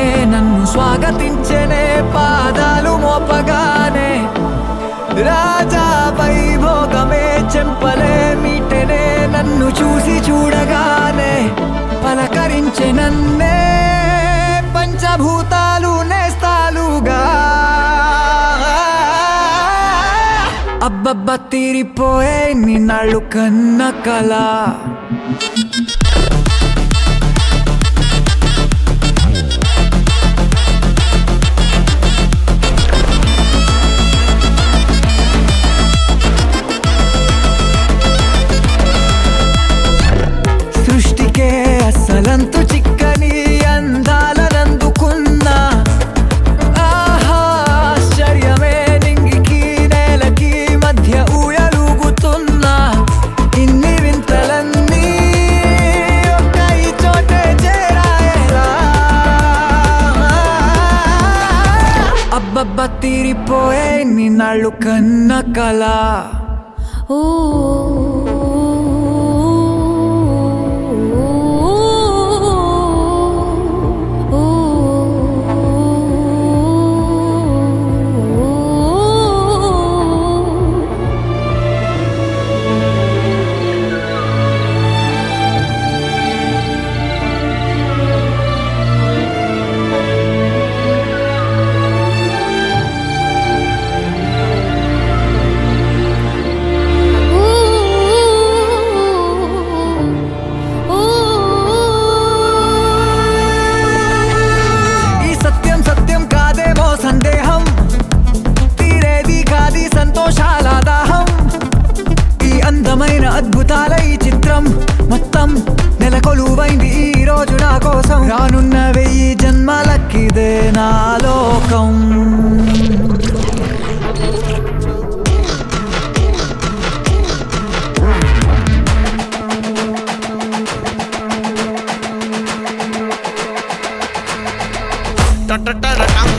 నన్ను స్వాగతించనే పాదాలు మోపగానే రాజా వైభోగమే చెంపలే మీటనే నన్ను చూసి చూడగానే పలకరించే నన్నే పంచభూతాలు నేస్తాలుగా అబ్బబ్బ తీరిపోయే నిన్నాళ్ళు కన్న కళ సృష్టికే అసలంతు చిక్కని అందాలనందుకున్నా ఆహా ఆశ్చర్యమే నింగికి నేలకి మధ్య ఊయలుగుతున్నా ఇన్ని వింతలన్నీ ఒక్క ఈ చోటే చేరాయేలా అబ్బబ్బ తీరిపోయే నిన్నాళ్ళు కన్న కళ ఓ ఈ సత్యం సత్యం కాదేమో సందేహం తీరేది కాది సంతోషాల దాహం ఈ అందమైన అద్భుతాల ఈ చిత్రం మొత్తం నెలకొలువైంది ఈ రోజు నా కోసం రానున్న వెయ్యి జన్మలకిదే నా లోకం Ta ta ta ta